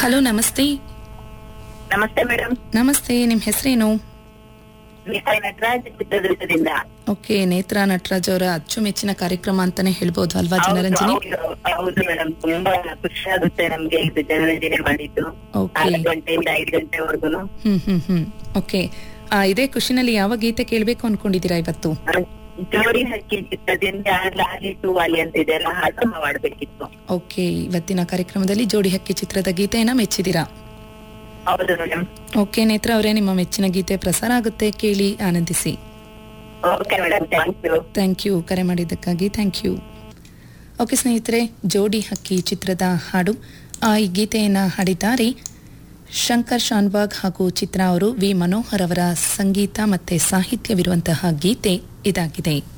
Hello ನಮಸ್ತೆ ನಮಸ್ತೆ madam ನಮಸ್ತೆ ನಿಮ್ಮ ಹೆಸರೇನು ನೇತಾ ನಟರಾಜ್ ಚಿತ್ರದುರ್ಗದಿಂದ ಓಕೆ ನೇತ್ರ ನಟರಾಜ್ ಅವರ ಅಚ್ಚುಮೆಚ್ಚಿನ ಕಾರ್ಯಕ್ರಮ ಅಂತಾನೆ ಹೇಳ್ಬೋದು ಅಲ್ವಾ ಹೌದು, ಜನರಂಜನಿ ಹೌದು, ಹೌದು ಮೇಡಮ್ ತುಂಬಾ ಖುಷಿ ಆಗುತ್ತೆ ನಮ್ಗೆ ಇದು ಜನರಂಜನೆ ಮಾಡಿದ್ದು Okay. ನಾಲ್ಕು ಗಂಟೆಯಿಂದ ಐದು ಗಂಟೆವರೆಗೂ ಹ್ಮ್ ಹ್ಮ್ ಹ್ಮ್ ಓಕೆ ಆ, ಇದೇ ಖುಷಿನಲ್ಲಿ ಯಾವ ಗೀತೆ ಕೇಳಬೇಕು ಅನ್ಕೊಂಡಿದ್ದೀರಾ ಇವತ್ತು ಜೋಡಿ ಹಕ್ಕಿ ಚಿತ್ರದಿಂದ ಲಾಲಿ ಟು ವಾಲಿ ಅಂತ ಇದೆಲ್ಲ ಹಾಡು ಮಾಡ್ಬೇಕಿತ್ತು ಓಕೆ ಇವತ್ತಿನ ಕಾರ್ಯಕ್ರಮದಲ್ಲಿ ಜೋಡಿ ಹಕ್ಕಿ ಚಿತ್ರದ ಗೀತೆಯನ್ನ ಮೆಚ್ಚಿದ್ದೀರಾ ಹೌದು ಮೇಡಮ್ ಓಕೆ ನೇತ್ರ ಅವರೇ ನಿಮ್ಮ ಮೆಚ್ಚಿನ ಗೀತೆ ಪ್ರಸಾರ ಆಗುತ್ತೆ ಕೇಳಿ ಆನಂದಿಸಿ okay madam thank you thank you ಕರೆ ಮಾಡಿದ್ದಕ್ಕಾಗಿ ಥ್ಯಾಂಕ್ ಯು ಓಕೆ ಸ್ನೇಹಿತರೆ ಜೋಡಿ ಹಕ್ಕಿ ಚಿತ್ರದ ಹಾಡು ಆ ಈ ಗೀತೆಯನ್ನು ಹಾಡಿದ್ದಾರೆ ಶಂಕರ್ ಶಾನ್ವಾಗ್ ಹಾಗೂ ಚಿತ್ರ ಅವರು ವಿ ಮನೋಹರ್ ಅವರ ಸಂಗೀತ ಮತ್ತೆ ಸಾಹಿತ್ಯವಿರುವಂತಹ ಗೀತೆ ಇದಾಗಿದೆ